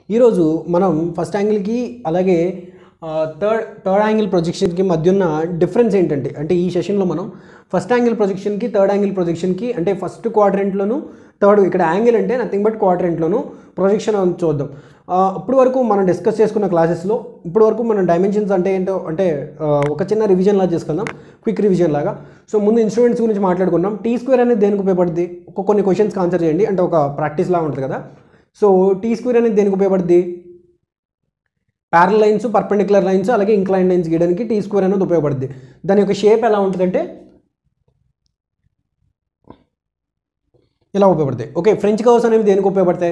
ఈరోజు మనం ఫస్ట్ యాంగిల్కి అలాగే థర్డ్ థర్డ్ యాంగిల్ ప్రొజెక్షన్కి మధ్య ఉన్న డిఫరెన్స్ ఏంటంటే అంటే ఈ సెషన్లో మనం ఫస్ట్ యాంగిల్ ప్రొజెక్షన్కి థర్డ్ యాంగిల్ ప్రొజెక్షన్కి అంటే ఫస్ట్ క్వాడ్రెంట్లోను థర్డ్ ఇక్కడ యాంగిల్ అంటే నథింగ్ బట్ క్వాడ్రెంట్లోను ప్రొజెక్షన్ అని చూద్దాం ఆ, ఇప్పటి వరకు మనం డిస్కస్ చేసుకున్న క్లాసెస్లో ఇప్పటి వరకు మనం డైమెన్షన్స్ అంటే ఏంటో అంటే ఆ, ఒక చిన్న రివిజన్ లాగా చేసుకుందాం క్విక్ రివిజన్ లాగా సో ముందు ఇన్స్ట్రుమెంట్స్ గురించి మాట్లాడుకున్నాం టీ స్క్వేర్ అనేది దేనికి ఉపయోగపడుతుంది ఒక కొన్ని క్వశ్చన్స్కి ఆన్సర్ చేయండి అంటే ఒక ప్రాక్టీస్ లాగా ఉంటుంది కదా సో టీ స్క్వేర్ అనేది దేనికి ఉపయోగపడుతుంది ప్యారల్ లైన్స్ పర్పెండిక్యులర్ లైన్స్ అలాగే ఇంక్లైన్ లైన్స్ గీయడానికి టీ స్క్వేర్ అనేది ఉపయోగపడుతుంది దాని యొక్క షేప్ ఎలా ఉంటుందంటే ఇలా ఉపయోగపడతాయి ఓకే ఫ్రెంచ్ కవర్స్ అనేవి దేనికి ఉపయోగపడతాయి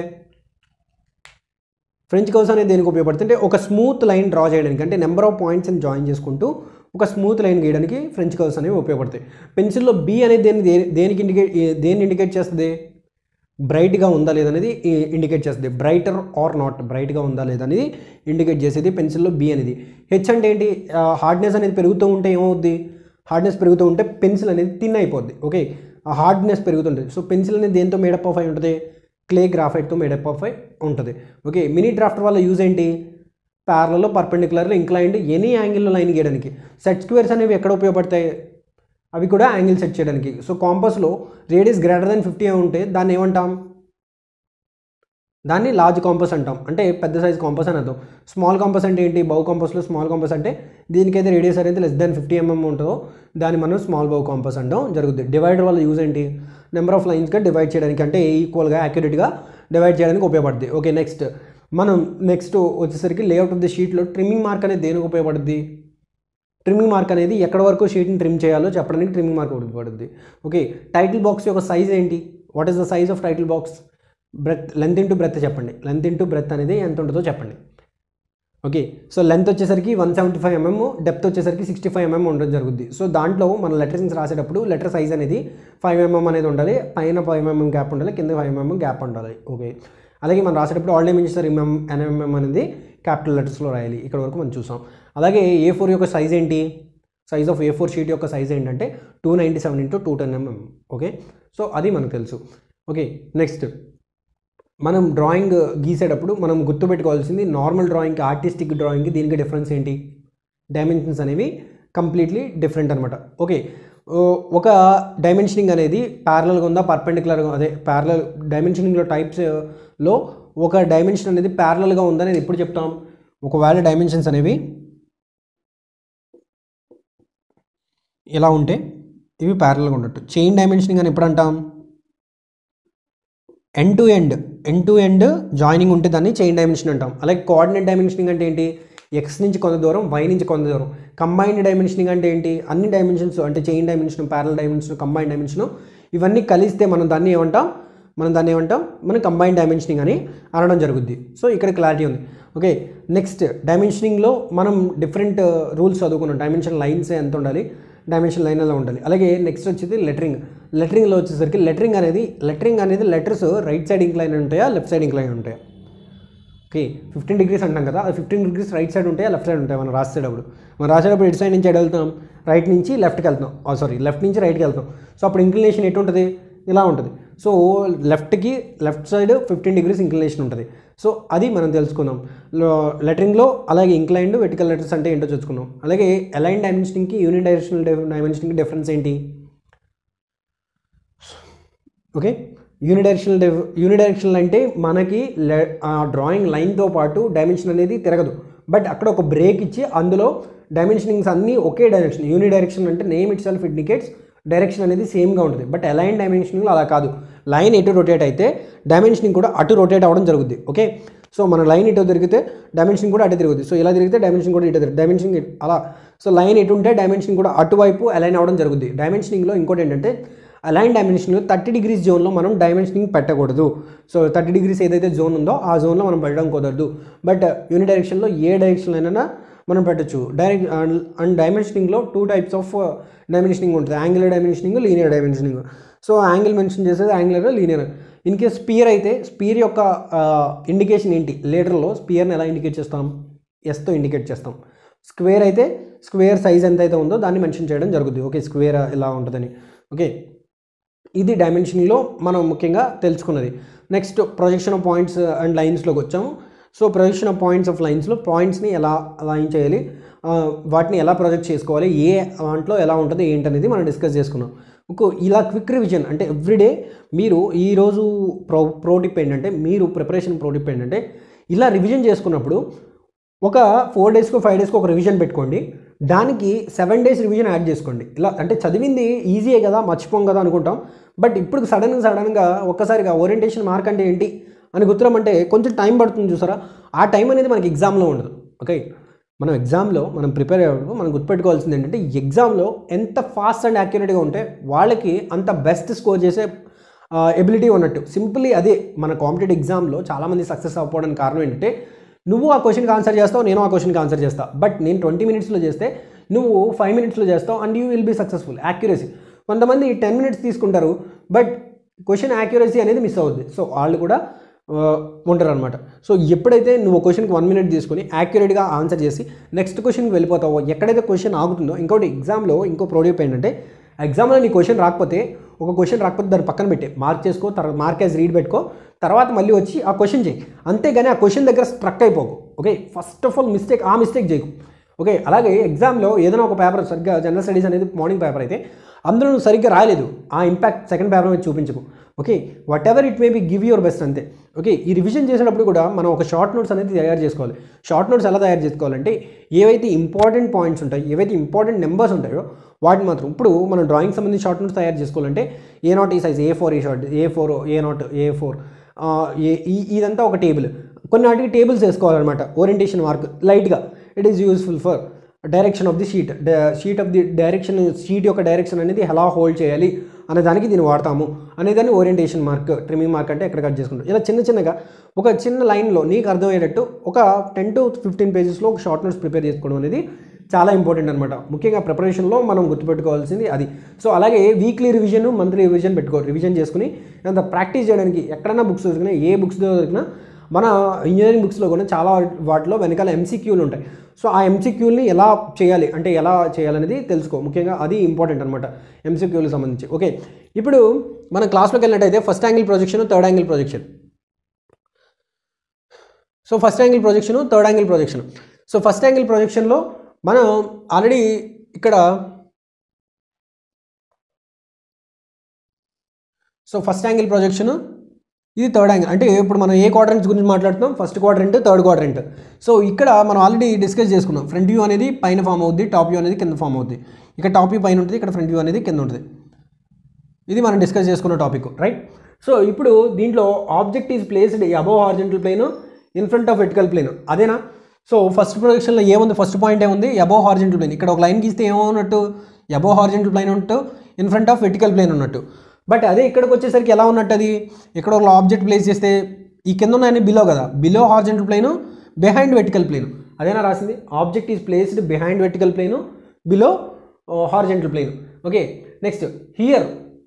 ఫ్రెంచ్ కవర్స్ అనేది దేనికి ఉపయోగపడుతుంది అంటే ఒక స్మూత్ లైన్ డ్రా చేయడానికి అంటే నెంబర్ ఆఫ్ పాయింట్స్ని జాయిన్ చేసుకుంటూ ఒక స్మూత్ లైన్ గీయడానికి ఫ్రెంచ్ కవర్స్ అనేవి ఉపయోగపడతాయి పెన్సిల్లో బి అనేది దేని దేని- దేనికి ఇండికేట్ దేన్ని ఇండికేట్ చేస్తుంది బ్రైట్గా ఉందా లేదనేది ఇండికేట్ చేస్తుంది బ్రైటర్ ఆర్ నాట్ బ్రైట్గా ఉందా లేదనేది ఇండికేట్ చేసేది పెన్సిల్లో బి అనేది హెచ్ అంటే ఏంటి హార్డ్నెస్ అనేది పెరుగుతూ ఉంటే ఏమవుద్ది హార్డ్నెస్ పెరుగుతూ ఉంటే పెన్సిల్ అనేది తిన్ అయిపోద్ది ఓకే ఆ హార్డ్నెస్ పెరుగుతుంటుంది సో పెన్సిల్ అనేది దేంతో మేడప్ ఆఫ్ అయి ఉంటుంది క్లే గ్రాఫైట్తో మేడప్ ఆఫ్ అయి ఉంటుంది ఓకే మినీ డ్రాఫ్టర్ వల్ల యూజ్ ఏంటి ప్యారలలో పర్పెండిక్యులర్లో ఇంక్లైండ్ ఎనీ యాంగిల్లో లైన్ గీయడానికి సెట్ స్క్వేర్స్ అనేవి ఎక్కడ ఉపయోగపడతాయి అవి కూడా యాంగిల్ సెట్ చేయడానికి సో కాంపస్లో రేడియస్ గ్రేటర్ దెన్ ఫిఫ్టీ ఉంటే దాన్ని ఏమంటాం దాన్ని లార్జ్ కాంపస్ అంటాం అంటే పెద్ద సైజ్ కాంపస్ అని అర్థం స్మాల్ కాంపస్ అంటే ఏంటి బౌ కాంపస్లో స్మాల్ కాంపస్ అంటే దీనికైతే రేడియస్ అనేది లెస్ దాన్ ఫిఫ్టీ ఎంఎం ఉంటుందో దాన్ని మనం స్మాల్ బౌ కాంపస్ అంటాం జరుగుతుంది డివైడర్ వల్ల యూజ్ ఏంటి నెంబర్ ఆఫ్ లైన్స్గా డివైడ్ చేయడానికి అంటే ఈక్వల్గా యాక్యురేట్గా డివైడ్ చేయడానికి ఉపయోగపడుతుంది ఓకే నెక్స్ట్ మనం నెక్స్ట్ వచ్చేసరికి లేఅవుట్ ఆఫ్ ది షీట్లో ట్రిమ్మింగ్ మార్క్ అనేది దేనికి ఉపయోగపడుద్ది ట్రిమ్మింగ్ మార్క్ అనేది ఎక్కడ వరకు షీట్ని ట్రిమ్ చేయాలో చెప్పడానికి ట్రిమ్మింగ్ మార్క్ ఉపయోగపడుతుంది ఓకే టైటిల్ బాక్స్ యొక్క సైజ్ ఏంటి what is the size of title box breadth length into breadth చెప్పండి లెంత్ ఇంటూ బ్రెత్ అనేది ఎంత ఉంటుందో చెప్పండి ఓకే సో లెంత్ వచ్చేసరికి one seventy five MM depth వచ్చేసరికి సిక్స్టీ ఫైవ్ ఎంఎం ఉండడం జరుగుద్ది సో దాంట్లో మన లెటర్స్ రాసేటప్పుడు లెటర్ సైజ్ అనేది ఫైవ్ ఎంఎం అనేది ఉండాలి పైన ఫైవ్ ఎంఎం గ్యాప్ ఉండాలి కింద ఫైవ్ ఎంఎం గ్యాప్ ఉండాలి ఓకే అలాగే మనం రాసేటప్పుడు ఆల్ డైమెన్షన్స్ ఎంఎం ఎన్ఎంఎం అనేది క్యాపిటల్ లెటర్స్లో రాయాలి ఇక్కడ వరకు మనం చూసాం అలాగే ఏ ఫోర్ యొక్క సైజ్ ఏంటి size of A four sheet యొక్క సైజ్ ఏంటంటే two ninety seven into two ten MM okay so అది మనకు తెలుసు ఓకే నెక్స్ట్ మనం డ్రాయింగ్ గీసేటప్పుడు మనం గుర్తుపెట్టుకోవాల్సింది నార్మల్ డ్రాయింగ్కి ఆర్టిస్టిక్ డ్రాయింగ్కి దీనికి డిఫరెన్స్ ఏంటి డైమెన్షన్స్ అనేవి కంప్లీట్లీ డిఫరెంట్ అనమాట ఓకే ఓ, ఒక డైమెన్షనింగ్ అనేది ప్యారలల్గా ఉందా పర్పెండిక్యులర్గా అదే ప్యారలల్ డైమెన్షనింగ్లో టైప్స్లో ఒక డైమెన్షన్ అనేది ప్యారలల్గా ఉందా అనేది ఎప్పుడు చెప్తాం ఒకవేళ డైమెన్షన్స్ అనేవి ఇలా ఉంటే ఇవి ప్యారలల్గా ఉన్నట్టు చైన్ డైమెన్షనింగ్ అని ఎప్పుడు అంటాం end to end end to end joining ఉంటే దాన్ని చైన్ డైమెన్షన్ అంటాం అలాగే కోఆర్డినేట్ డైమెన్షనింగ్ అంటే ఏంటి ఎక్స్ నుంచి కొంత దూరం వై నుంచి కొంత దూరం కంబైన్డ్ డైమెన్షనింగ్ అంటే ఏంటి అన్ని డైమెన్షన్స్ అంటే chain dimension parallel dimension combine dimension ఇవన్నీ కలిస్తే మనం దాన్ని ఏమంటాం మనం దాన్ని ఏమంటాం మనం కంబైన్ డైమెన్షనింగ్ అని అనడం జరుగుద్ది సో ఇక్కడ క్లారిటీ ఉంది ఓకే నెక్స్ట్ డైమెన్షనింగ్లో మనం డిఫరెంట్ రూల్స్ చదువుకున్నాం డైమెన్షన్ లైన్స్ ఎంత ఉండాలి డైమెన్షన్ లైన్ ఎలా ఉండాలి అలాగే నెక్స్ట్ వచ్చేది లెటరింగ్ లెటరింగ్లో వచ్చేసరికి లెటరింగ్ అనేది లెటరింగ్ అనేది లెటర్స్ రైట్ సైడ్ ఇంక్లైన్ ఉంటాయా లెఫ్ట్ సైడ్ ఇంక్లైన్ ఉంటాయా ఓకే ఫిఫ్టీన్ డిగ్రీస్ అంటాం కదా అది ఫిఫ్టీన్ డిగ్రీస్ రైట్ సైడ్ ఉంటాయా లెఫ్ట్ సైడ్ ఉంటాయి మనం రాసేటప్పుడు మనం రాసేటప్పుడు ఎటు సైడ్ నుంచి ఎటు వెళ్తాం రైట్ నుంచి లెఫ్ట్కి వెళ్తాం సారీ లెఫ్ట్ నుంచి రైట్కి వెళ్తాం సో అప్పుడు ఇంక్లినేషన్ ఎటు ఉంటుంది ఇలా ఉంటుంది సో లెఫ్ట్కి left side fifteen degrees inclination ఉంటుంది సో అది మనం తెలుసుకుందాం లెటరింగ్లో అలాగే ఇంక్లైన్డ్ వెటికల్ లెటర్స్ అంటే ఏంటో తెలుసుకున్నాం అలాగే అలైన్ డైమెన్షనింగ్కి యూనిట్ డైరెక్షనల్ డైమెన్షనింగ్కి డిఫరెన్స్ ఏంటి ఓకే యూనిడైరెక్షనల్ యూనిడైరెక్షనల్ అంటే మనకి లె- ఆ డ్రాయింగ్ లైన్తో పాటు డైమెన్షన్ అనేది తిరగదు బట్ అక్కడ ఒక బ్రేక్ ఇచ్చి అందులో డైమెన్షనింగ్స్ అన్నీ ఒకే డైరెక్షన్ యూని డైరెక్షన్ అంటే name itself indicates direction అనేది సేమ్గా ఉంటుంది బట్ అలైన్ డైమెన్షనింగ్లో అలా కాదు లైన్ ఎటు రొటేట్ అయితే డైమెన్షనింగ్ కూడా అటు రొటేట్ అవ్వడం జరుగుద్ది ఓకే సో మన లైన్ ఇటు తిరిగితే డైమెన్షన్ కూడా అటు తిరుగుద్ది సో ఇలా తిరిగితే డైమెన్షన్ కూడా ఇటు తిరుగుతుంది డైమెన్షన్ అలా సో లైన్ ఎటు ఉంటే డైమెన్షన్ కూడా అటువైపు అలైన్ అవ్వడం జరుగుద్ది డైమెన్షనింగ్లో ఇంకోటి ఏంటంటే అలైన్ డైమెన్షన్లో థర్టీ డిగ్రీస్ జోన్లో మనం డైమెన్షనింగ్ పెట్టకూడదు సో థర్టీ డిగ్రీస్ ఏదైతే జోన్ ఉందో ఆ జోన్లో మనం పెట్టడం కుదరదు బట్ యూని డైరెక్షన్లో ఏ డైరెక్షన్ అయినా మనం పెట్టచ్చు డైరెక్ట్ అండ్ డైమెన్షనింగ్లో టూ టైప్స్ ఆఫ్ డైమెన్షనింగ్ ఉంటుంది angular dimensioning linear dimensioning so angle mention చేసేది angular linear in case sphere అయితే స్పియర్ యొక్క ఇండికేషన్ ఏంటి లీటర్లో స్పియర్ని ఎలా ఇండికేట్ చేస్తాం ఎస్తో ఇండికేట్ చేస్తాం స్క్వేర్ అయితే స్క్వేర్ సైజ్ ఎంత అయితే ఉందో దాన్ని మెన్షన్ చేయడం జరుగుతుంది ఓకే స్క్వేర్ ఇలా ఉంటుందని ఓకే ఇది డైమెన్షన్లో మనం ముఖ్యంగా తెలుసుకున్నది next projection of points and లైన్స్లోకి వచ్చాము so projection of points of లైన్స్లో పాయింట్స్ని ఎలా లైన్ చేయాలి ఆ, వాటిని ఎలా ప్రొజెక్ట్ చేసుకోవాలి ఏ దాంట్లో ఎలా ఉంటుంది ఏంటనేది మనం డిస్కస్ చేసుకున్నాం ఇంకో ఇలా క్విక్ రివిజన్ అంటే ఎవ్రీడే మీరు ఈరోజు ప్రో ప్రో టిప్ ఏంటంటే మీరు ప్రిపరేషన్ ప్రో టిప్ ఏంటంటే ఇలా రివిజన్ చేసుకున్నప్పుడు ఒక ఫోర్ డేస్కో ఫైవ్ డేస్కో ఒక రివిజన్ పెట్టుకోండి దానికి సెవెన్ డేస్ రివిజన్ యాడ్ చేసుకోండి ఇలా అంటే చదివింది ఈజీయే కదా మర్చిపోం కదా అనుకుంటాం బట్ ఇప్పుడు సడన్గా సడన్గా ఒక్కసారిగా ఓరియంటేషన్ మార్క్ అంటే ఏంటి అని గుర్తురమంటే కొంచెం టైం పడుతుంది చూసారా ఆ టైం అనేది మనకి ఎగ్జామ్లో ఉండదు ఓకే మనం ఎగ్జామ్లో మనం ప్రిపేర్ అయ్యేటప్పుడు మనం గుర్తుపెట్టుకోవాల్సింది ఏంటంటే ఎగ్జామ్లో ఎంత ఫాస్ట్ అండ్ యాక్యురేట్గా ఉంటే వాళ్ళకి అంత బెస్ట్ స్కోర్ చేసే ఎబిలిటీ ఉన్నట్టు సింపుల్లీ అదే మన కాంపిటేటివ్ ఎగ్జామ్లో చాలామంది సక్సెస్ అవ్వడానికి కారణం ఏంటంటే నువ్వు ఆ క్వశ్చన్కి ఆన్సర్ చేస్తావు నేను ఆ క్వశ్చన్కి ఆన్సర్ చేస్తా బట్ నేను ట్వంటీ మినిట్స్లో చేస్తే నువ్వు ఫైవ్ మినిట్స్లో చేస్తావు and you will be successful accuracy కొంతమంది టెన్ మినిట్స్ తీసుకుంటారు బట్ క్వశ్చన్ యాక్యురసీ అనేది మిస్ అవుద్ది సో వాళ్ళు కూడా ఉంటారు అనమాట సో ఎప్పుడైతే నువ్వు క్వశ్చన్కి వన్ మినిట్ తీసుకొని యాక్యురేట్గా ఆన్సర్ చేసి నెక్స్ట్ క్వశ్చన్కి వెళ్ళిపోతావో ఎక్కడైతే క్వశ్చన్ ఆగుతుందో ఇంకోటి ఎగ్జామ్లో ఇంకో ప్రోడక్ట్ ఏంటంటే ఎగ్జామ్లో నీ క్వశ్చన్ రాకపోతే ఒక క్వశ్చన్ రాకపోతే దాన్ని పక్కన పెట్టే మార్క్ చేసుకో తర్వాత మార్క్ యాజ్ రీడ్ పెట్టుకో తర్వాత మళ్ళీ వచ్చి ఆ క్వశ్చన్ చేయి అంతేగాని ఆ క్వశ్చన్ దగ్గర స్ట్రక్ అయిపోకు okay first of all mistake ఆ మిస్టేక్ చేయకు ఓకే అలాగే ఎగ్జామ్లో ఏదైనా ఒక పేపర్ సరిగ్గా జనరల్ స్టడీస్ అనేది మార్నింగ్ పేపర్ అయితే అందులో నువ్వు సరిగ్గా రాయలేదు ఆ ఇంపాక్ట్ సెకండ్ పేపర్ మీద చూపించకు okay whatever it may be give your best అంతే ఓకే ఈ రివిజన్ చేసేటప్పుడు కూడా మనం ఒక షార్ట్ నోట్స్ అనేది తయారు చేసుకోవాలి షార్ట్ నోట్స్ ఎలా తయారు చేసుకోవాలంటే ఏవైతే ఇంపార్టెంట్ పాయింట్స్ ఉంటాయి ఏవైతే ఇంపార్టెంట్ నెంబర్స్ ఉంటాయో వాటిని మాత్రం ఇప్పుడు మనం డ్రాయింగ్ సంబంధించి షార్ట్ నోట్స్ తయారు చేసుకోవాలంటే ఏ నాట్ ఈ సైజ్ ఏ ఫోర్ ఈ short A four A naught A four A ఈ ఇదంతా ఒక టేబుల్ కొన్ని వాటికి టేబుల్స్ వేసుకోవాలన్నమాట ఓరియంటేషన్ మార్క్ లైట్గా it is useful for direction of the sheet sheet of the direction sheet యొక్క డైరెక్షన్ అనేది ఎలా హోల్డ్ చేయాలి అనే దానికి దీన్ని వాడతాము అనేదాన్ని ఓరియంటేషన్ మార్క్ ట్రిమింగ్ మార్క్ అంటే ఎక్కడ కట్ చేసుకుంటాం ఇలా చిన్న చిన్నగా ఒక చిన్న లైన్లో నీకు అర్థమయ్యేటట్టు ఒక టెన్ టు ఫిఫ్టీన్ పేజెస్లో ఒక షార్ట్ నోట్స్ ప్రిపేర్ చేసుకోవడం అనేది చాలా ఇంపార్టెంట్ అనమాట ముఖ్యంగా ప్రిపరేషన్లో మనం గుర్తుపెట్టుకోవాల్సింది అది సో అలాగే వీక్లీ రివిజన్ మంత్లీ రివిజన్ పెట్టుకో రివిజన్ చేసుకుని అంత ప్రాక్టీస్ చేయడానికి ఎక్కడైనా బుక్స్ దొరికినా ఏ బుక్స్ దొరికినా మన ఇంజనీరింగ్ బుక్స్లో కూడా చాలా వాటిలో వెనకాల ఎంసీక్యూలు ఉంటాయి సో ఆ ఎంసీక్యూల్ని ఎలా చేయాలి అంటే ఎలా చేయాలనేది తెలుసుకో ముఖ్యంగా అది ఇంపార్టెంట్ అనమాట ఎంసీక్యూలకు సంబంధించి ఓకే ఇప్పుడు మన క్లాస్లోకి వెళ్ళినట్టయితే first angle projection third angle projection so first angle projection third angle projection so first angle ప్రొజెక్షన్లో మనం ఆల్రెడీ ఇక్కడ సో ఫస్ట్ యాంగిల్ ప్రొజెక్షన్ ఇది థర్డ్ యాంగిల్ అంటే ఇప్పుడు మనం ఏ క్వాడ్రెంట్స్ గురించి మాట్లాడుతున్నాం first quadrant third quadrant so ఇక్కడ మనం ఆల్రెడీ డిస్కస్ చేసుకున్నాం ఫ్రంట్ వ్యూ అనేది పైన ఫామ్ అవుద్ది టాప్ వ్యూ అనేది కింద ఫామ్ అవుద్ది ఇక్కడ టాప్ వ్యూ పైన ఉంటుంది ఇక్కడ ఫ్రంట్ వ్యూ అనేది కింద ఉంటుంది ఇది మనం డిస్కస్ చేసుకున్న టాపిక్ రైట్ సో ఇప్పుడు దీంట్లో object is placed above horizontal plane in front of vertical plane అదేనా సో ఫస్ట్ ప్రొజెక్షన్లో ఏముంది ఫస్ట్ పాయింట్ ఏముంది అబౌవ్ హార్జెంటల్ ప్లేన్ ఇక్కడ ఒక లైన్ గీస్తే ఏమన్నట్టు అబౌవ్ హార్జెంటల్ ప్లేన్ ఉన్నట్టు in front of vertical plane ఉన్నట్టు బట్ అదే ఇక్కడికి వచ్చేసరికి ఎలా ఉన్నట్టు అది ఇక్కడ ఒక ఆబ్జెక్ట్ ప్లేస్ చేస్తే ఈ కింద ఉన్నాయని బిలో కదా below horizontal plane behind vertical plane అదేనా రాసింది object is placed behind vertical plane below horizontal plane okay next here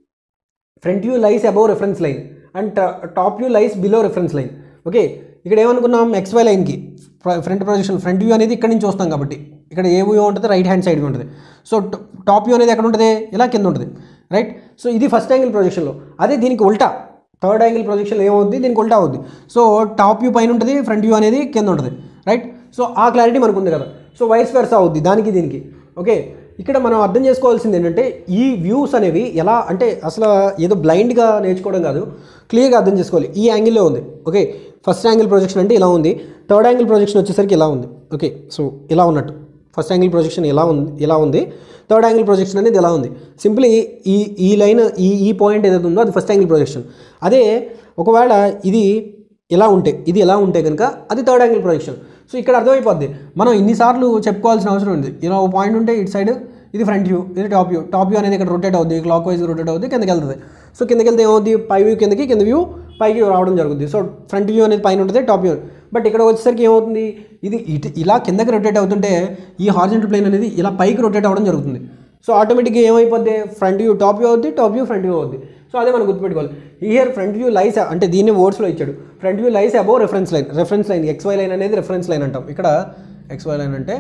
front view lies above reference line and top view lies below reference line okay ఇక్కడ ఏమనుకున్నాం XY లైన్కి front projection front view అనేది ఇక్కడ నుంచి వస్తాం కాబట్టి ఇక్కడ ఏ వ్యూ ఉంటుంది రైట్ హ్యాండ్ సైడ్ ఉంటుంది సో టాప్ వ్యూ అనేది ఎక్కడ ఉంటుంది ఇలా కింద ఉంటుంది రైట్ సో ఇది ఫస్ట్ యాంగిల్ ప్రొజెక్షన్లో అదే దీనికి ఉల్టా థర్డ్ యాంగిల్ ప్రొజెక్షన్లో ఏమవుద్ది దీనికి ఉల్టా అవుద్ది సో టాప్ వ్యూ పైన ఉంటుంది ఫ్రంట్ వ్యూ అనేది కింద ఉంటుంది రైట్ సో ఆ క్లారిటీ మనకు ఉంది కదా సో వైస్ వెర్సా అవుద్ది దానికి దీనికి ఓకే ఇక్కడ మనం అర్థం చేసుకోవాల్సింది ఏంటంటే ఈ వ్యూస్ అనేవి ఎలా అంటే అసలు ఏదో బ్లైండ్గా నేర్చుకోవడం కాదు క్లియర్గా అర్థం చేసుకోవాలి ఈ యాంగిల్లో ఉంది ఓకే ఫస్ట్ యాంగిల్ ప్రొజెక్షన్ అంటే ఇలా ఉంది థర్డ్ యాంగిల్ ప్రొజెక్షన్ వచ్చేసరికి ఇలా ఉంది ఓకే సో ఇలా ఉన్నట్టు ఫస్ట్ యాంగిల్ ప్రొజెక్షన్ ఎలా ఉంది ఇలా ఉంది థర్డ్ యాంగిల్ ప్రొజెక్షన్ అనేది ఎలా ఉంది సింప్లీ ఈ ఈ లైన్ ఈ ఈ పాయింట్ ఏదైతే ఉందో అది ఫస్ట్ యాంగిల్ ప్రొజెక్షన్ అదే ఒకవేళ ఇది ఎలా ఉంటే ఇది ఎలా ఉంటే కనుక అది థర్డ్ యాంగిల్ ప్రొజెక్షన్ సో ఇక్కడ అర్థమైపోద్ది మనం ఇన్నిసార్లు చెప్పుకోవాల్సిన అవసరం ఉంది ఇలా ఒక పాయింట్ ఉంటే ఇటు సైడ్ ఇది ఫ్రంట్ వ్యూ ఇది టాప్ వ్యూ టాప్ వ్యూ అనేది ఇక్కడ రొటేట్ అవుద్ది క్లాక్ వైజ్ రొటేట్ అవుద్ది కిందకి వెళ్తుంది సో కిందకి వెళ్తే ఏమవుద్ది పై వ్యూ కిందకి కింద వ్యూ పైకి రావడం జరుగుతుంది సో ఫ్రంట్ వ్యూ అనేది పైన ఉంటుంది టాప్ వ్యూ బట్ ఇక్కడ వచ్చేసరికి ఏమవుతుంది ఇది ఇటు ఇలా కిందకి రొటేట్ అవుతుంటే ఈ హార్జెంటల్ ప్లేన్ అనేది ఇలా పైకి రొటేట్ అవ్వడం జరుగుతుంది సో ఆటోమేటిక్గా ఏమైపోద్ది ఫ్రంట్ వ్యూ టాప్ వ్యూ అవుద్ది టాప్ వ్యూ ఫ్రంట్ వ్యూ అవుద్ది సో అదే మనం గుర్తుపెట్టుకోవాలి హియర్ ఫ్రంట్ వ్యూ లైస్ అంటే దీన్ని వర్డ్స్లో ఇచ్చాడు front view lies above reference line reference line XY line అనేది రెఫరెన్స్ లైన్ అంటాం ఇక్కడ ఎక్స్వై లైన్ అంటే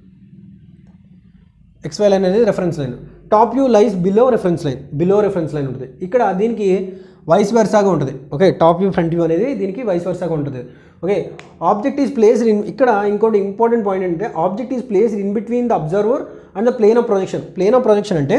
ఎక్స్వై లైన్ అనేది reference line top view lies below reference line below reference line ఉంటుంది ఇక్కడ దీనికి వైస్ వర్సాగా ఉంటుంది okay top view front view అనేది దీనికి వైస్ వర్సాగా ఉంటుంది okay object is placed in ఇక్కడ ఇంకోటి ఇంపార్టెంట్ పాయింట్ అంటే object is placed in between the observer and the plane of projection plane of projection అంటే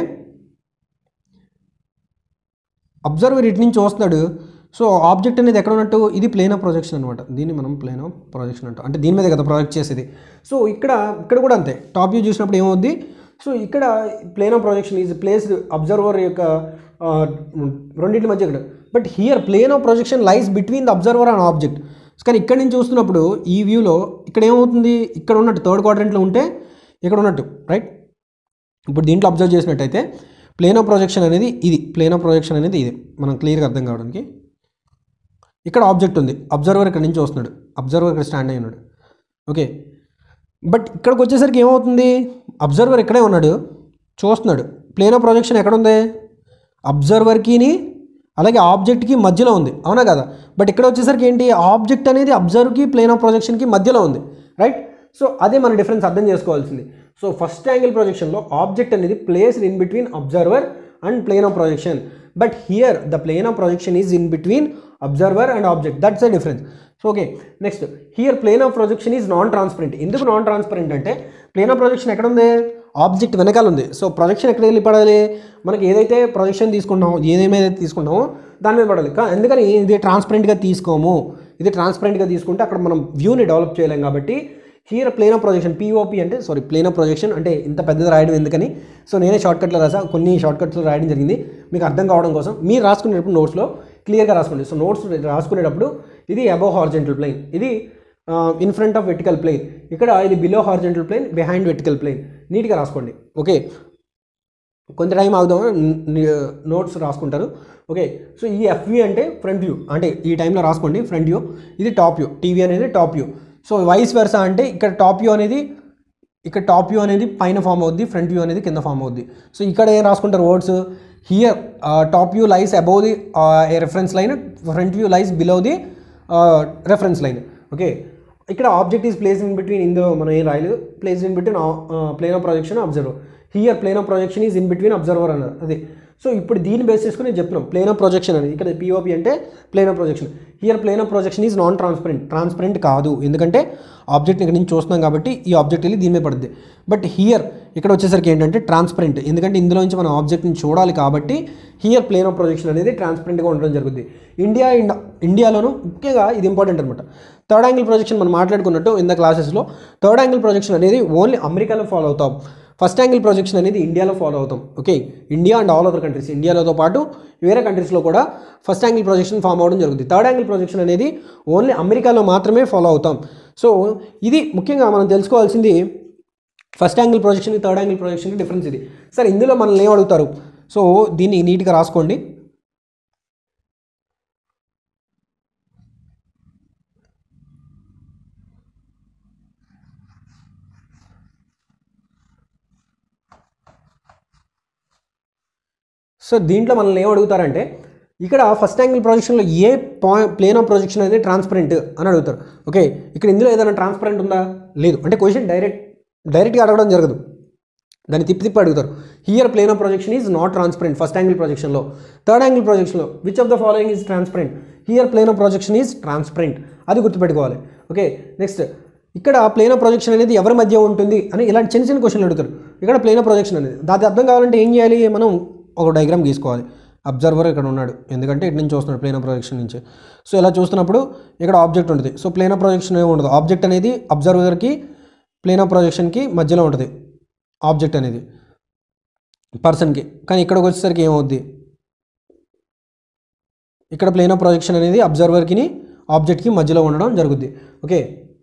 అబ్జర్వర్ ఇటు నుంచి వస్తున్నాడు సో ఆబ్జెక్ట్ అనేది ఎక్కడ ఉన్నట్టు ఇది ప్లేన్ ఆఫ్ ప్రొజెక్షన్ అనమాట దీన్ని మనం ప్లేన్ ఆఫ్ ప్రొజెక్షన్ అంటాం అంటే దీని మీద కదా ప్రొజెక్ట్ చేసేది సో ఇక్కడ ఇక్కడ కూడా అంతే టాప్ వ్యూ చూసినప్పుడు ఏమవుద్ది సో ఇక్కడ plane of projection is placed observer యొక్క ఆ, రెండింటి మధ్య ఇక్కడ but here plane of projection lies between the observer and object కానీ ఇక్కడ నుంచి చూస్తున్నప్పుడు ఈ వ్యూలో ఇక్కడ ఏమవుతుంది ఇక్కడ ఉన్నట్టు థర్డ్ క్వాడ్రంట్లో ఉంటే ఇక్కడ ఉన్నట్టు రైట్ ఇప్పుడు దీంట్లో అబ్జర్వ్ చేసినట్టయితే ప్లేన్ ఆఫ్ ప్రొజెక్షన్ అనేది ఇది ప్లేన్ ఆఫ్ ప్రొజెక్షన్ అనేది ఇది మనం క్లియర్గా అర్థం కావడానికి ఇక్కడ ఆబ్జెక్ట్ ఉంది అబ్జర్వర్ ఇక్కడ నుంచి వస్తున్నాడు అబ్జర్వర్ ఇక్కడ స్టాండ్ అయి ఉన్నాడు ఓకే బట్ ఇక్కడికి వచ్చేసరికి ఏమవుతుంది అబ్జర్వర్ ఇక్కడే ఉన్నాడు చూస్తున్నాడు ప్లేన్ ఆఫ్ ప్రొజెక్షన్ ఎక్కడ ఉంది అబ్జర్వర్కిని అలాగే ఆబ్జెక్ట్కి మధ్యలో ఉంది అవునా కదా బట్ ఇక్కడ వచ్చేసరికి ఏంటి ఆబ్జెక్ట్ అనేది అబ్జర్వ్కి ప్లేన్ ఆఫ్ ప్రొజెక్షన్కి మధ్యలో ఉంది రైట్ సో అదే మన డిఫరెన్స్ అర్థం చేసుకోవాల్సింది సో ఫస్ట్ యాంగిల్ ప్రొజెక్షన్లో ఆబ్జెక్ట్ అనేది placed in between observer and plane of projection but here the plane of projection is in between observer and object that's the difference so okay next here plane of projection is non transparent ఎందుకు non transparent అంటే plane of projection ఎక్కడ ఉంది object వెనకాల ఉంది so projection ఎక్కడ వెళ్ళి పడాలి మనకి ఏదైతే ప్రొజెక్షన్ తీసుకుంటామో ఏదేమైతే తీసుకుంటామో దాని మీద పడాలి కా- ఎందుకని ఇది ట్రాన్స్పరెంట్గా తీసుకోము ఇది ట్రాన్స్పరెంట్గా తీసుకుంటే అక్కడ మనం వ్యూని డెవలప్ చేయలేం కాబట్టి here plane of projection POP అంటే సారీ ప్లేన్ ఆఫ్ ప్రొజెక్షన్ అంటే ఇంత పెద్దది రాయడం ఎందుకని సో నేనే షార్ట్కట్లో రాసా కొన్ని షార్ట్కట్స్లో రాయడం జరిగింది మీకు అర్థం కావడం కోసం మీరు రాసుకునేటప్పుడు నోట్స్లో క్లియర్గా రాసుకోండి సో నోట్స్ రాసుకునేటప్పుడు ఇది అబౌవ్ హార్జెంటల్ ప్లేన్ ఇది in front of vertical plane ఇక్కడ ఇది below horizontal plane behind vertical plane నీట్గా రాసుకోండి ఓకే కొంత టైం ఆగుదాం నోట్స్ రాసుకుంటారు ఓకే సో ఈ ఎఫ్వి అంటే ఫ్రంట్ వ్యూ అంటే ఈ టైంలో రాసుకోండి ఫ్రంట్ వ్యూ ఇది టాప్ వ్యూ టీవీ అనేది top view so vice versa అంటే ఇక్కడ టాప్ వ్యూ అనేది ఇక్కడ టాప్ వ్యూ అనేది పైన ఫామ్ అవుద్ది ఫ్రంట్ వ్యూ అనేది కింద ఫామ్ అవుద్ది సో ఇక్కడ ఏం రాసుకుంటారు words here top view lies above the reference line front view lies below the reference line okay ఇక్కడ object is place in between ఇందులో మనం ఏం రాయలేదు place in between plane of projection observer here plane of projection is in between observer అన్నారు అదే so ఇప్పుడు దీన్ని base చేసుకుని నేను చెప్తున్నాం ప్లేన్ ఆఫ్ ప్రొజెక్షన్ అనేది ఇక్కడ పిఓపి అంటే plane of projection here plane of projection is non transparent transparent కాదు ఎందుకంటే ఆబ్జెక్ట్ ఇక్కడ నుంచి చూస్తున్నాం కాబట్టి ఈ ఆబ్జెక్ట్ వెళ్ళి దీని మీద పడుద్ది బట్ హియర్ ఇక్కడ వచ్చేసరికి ఏంటంటే ట్రాన్స్పరెంట్ ఎందుకంటే ఇందులో నుంచి మనం ఆబ్జెక్ట్ని చూడాలి కాబట్టి హియర్ ప్లేన్ ఆఫ్ ప్రొజెక్షన్ అనేది ట్రాన్స్పరెంట్గా ఉండడం జరుగుతుంది ఇండియా ఇండ్ ఇండియాలోను ముఖ్యంగా ఇది ఇంపార్టెంట్ అనమాట థర్డ్ యాంగిల్ ప్రొజెక్షన్ మనం మాట్లాడుకున్నట్టు ఇన్ ద క్లాసెస్లో థర్డ్ యాంగిల్ ప్రొజెక్షన్ అనేది ఓన్లీ అమెరికాలో ఫాలో అవుతాం ఫస్ట్ యాంగిల్ ప్రొజెక్షన్ అనేది ఇండియాలో ఫాలో అవుతాం okay India and all other countries ఇండియాలో పాటు వేరే కంట్రీస్లో కూడా ఫస్ట్ యాంగిల్ ప్రొజెక్షన్ ఫామ్ అవ్వడం జరుగుతుంది థర్డ్ యాంగిల్ ప్రొజెక్షన్ అనేది ఓన్లీ అమెరికాలో మాత్రమే ఫాలో అవుతాం సో ఇది ముఖ్యంగా మనం తెలుసుకోవాల్సింది first angle projection third angle ప్రొజెక్షన్కి డిఫరెన్స్ ఇది సరే ఇందులో మనల్ని ఏం అడుగుతారు సో దీన్ని నీట్గా రాసుకోండి సో దీంట్లో మనల్ని ఏం అడుగుతారంటే ఇక్కడ ఫస్ట్ యాంగిల్ ప్రొజెక్షన్లో ఏ పాయింట్ ప్లేన్ ఆఫ్ ప్రొజెక్షన్ అనేది ట్రాన్స్పరెంట్ అని అడుగుతారు ఓకే ఇక్కడ ఇందులో ఏదైనా ట్రాన్స్పరెంట్ ఉందా లేదు అంటే క్వశ్చన్ డైరెక్ట్ డైరెక్ట్గా అడగడం జరగదు దాన్ని తిప్పి తిప్పి అడుగుతారు here plane of projection is not transparent first angle ప్రొజెక్షన్లో థర్డ్ యాంగిల్ ప్రొజెక్షన్లో which of the following is transparent here plane of projection is transparent అది గుర్తుపెట్టుకోవాలి ఓకే నెక్స్ట్ ఇక్కడ ప్లేన్ ఆఫ్ ప్రొజెక్షన్ అనేది ఎవరి మధ్య ఉంటుంది అని ఇలాంటి చిన్న చిన్న క్వశ్చన్లు అడుగుతారు ఇక్కడ ప్లేన్ ఆఫ్ ప్రొజెక్షన్ అనేది దాని అర్థం కావాలంటే ఏం చేయాలి మనం ఒక డయాగ్రామ్ గీసుకోవాలి అబ్జర్వర్ ఇక్కడ ఉన్నాడు ఎందుకంటే ఇటు నుంచి చూస్తున్నాడు ప్లేన్ ఆఫ్ ప్రొజెక్షన్ నుంచి సో ఇలా చూస్తున్నప్పుడు ఇక్కడ ఆబ్జెక్ట్ ఉంటుంది సో ప్లేన్ ఆఫ్ ప్రొజెక్షన్ ఏమి ఉండదు ఆబ్జెక్ట్ అనేది అబ్జర్వర్కి ప్లేన్ ఆఫ్ ప్రొజెక్షన్కి మధ్యలో ఉంటుంది ఆబ్జెక్ట్ అనేది పర్సన్కి కానీ ఇక్కడికి వచ్చేసరికి ఏమవుద్ది ఇక్కడ ప్లేన్ ఆఫ్ ప్రొజెక్షన్ అనేది అబ్జర్వర్కి ఆబ్జెక్ట్కి మధ్యలో ఉండడం జరుగుద్ది ఓకే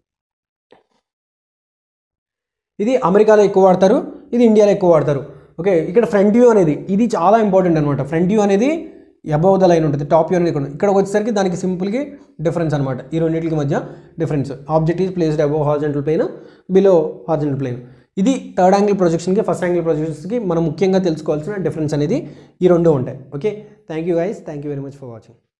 ఇది అమెరికాలో ఎక్కువ వాడతారు ఇది ఇండియాలో ఎక్కువ వాడతారు ఓకే ఇక్కడ ఫ్రంట్ వ్యూ అనేది ఇది చాలా ఇంపార్టెంట్ అనమాట ఫ్రంట్ వ్యూ అనేది అబౌవ్ ద లైన్ ఉంటుంది టాప్ వ్యూ అనేది ఇక్కడ ఇక్కడ వచ్చేసరికి దానికి సింపుల్కి డిఫరెన్స్ అనమాట ఈ రెండింటికి మధ్య difference object is placed above horizontal plane below horizontal plane ఇది థర్డ్ యాంగిల్ ప్రొజెక్షన్కి ఫస్ట్ యాంగిల్ ప్రొజెక్షన్స్కి మనం ముఖ్యంగా తెలుసుకోవాల్సిన డిఫరెన్స్ అనేది ఈ రెండు ఉంటాయి okay thank you guys thank you very much for watching